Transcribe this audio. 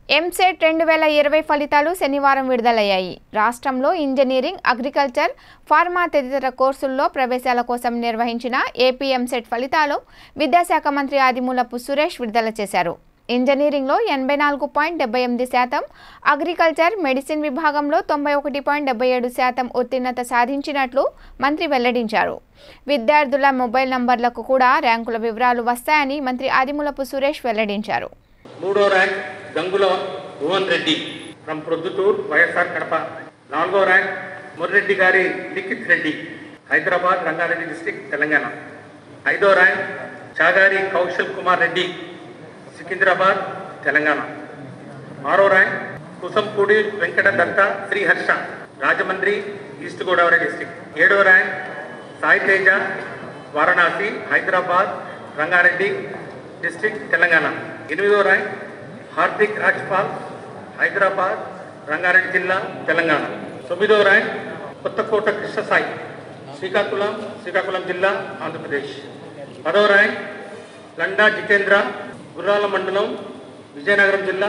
ఎంసెట్ రెండు వేల ఇరవై ఫలితాలు శనివారం విడుదలయ్యాయి రాష్ట్రంలో ఇంజనీరింగ్ అగ్రికల్చర్ ఫార్మా తదితర కోర్సుల్లో ప్రవేశాల కోసం నిర్వహించిన ఏపీ ఎంసెట్ ఫలితాలు విద్యాశాఖ మంత్రి ఆదిమూలపు సురేష్ విడుదల చేశారు ఇంజనీరింగ్లో ఎనభై నాలుగు పాయింట్ డెబ్బై ఎనిమిది శాతం అగ్రికల్చర్ మెడిసిన్ విభాగంలో తొంభై ఒకటి పాయింట్ డెబ్బై ఏడు శాతం ఉత్తీర్ణత సాధించినట్లు మంత్రి వెల్లడించారు విద్యార్థుల మొబైల్ నంబర్లకు కూడా ర్యాంకుల వివరాలు వస్తాయని మంత్రి ఆదిమూలపు సురేష్ వెల్లడించారు మూడో rank Gangula Bhuvan Reddy from Proddatur YSR Kadapa నాలుగో ర్యాంక్ ముర్రెడ్డి గారి లిఖిత్ రెడ్డి హైదరాబాద్ రంగారెడ్డి డిస్టిక్ తెలంగాణ ఐదో ర్యాంక్ చాగారి కౌశల్ కుమార్ రెడ్డి సికింద్రాబాద్ తెలంగాణ ఆరో rank Kusampudi Venkata Datta Sriharsha Rajahmundry east Godavari district ఏడో ర్యాంక్ సాయి తేజ వారణాసి హైదరాబాద్ రంగారెడ్డి డిస్టిక్ తెలంగాణ ఎనిమిదో ర్యాంక్ హార్దిక్ రాజ్పాల్ హైదరాబాద్ రంగారెడ్డి జిల్లా తెలంగాణ తొమ్మిదో ర్యాంక్ కొత్తకోట కృష్ణసాయి శ్రీకాకుళం శ్రీకాకుళం జిల్లా ఆంధ్రప్రదేశ్ పదో ర్యాంక్ లండా జితేంద్ర గుర్రాల మండలం విజయనగరం జిల్లా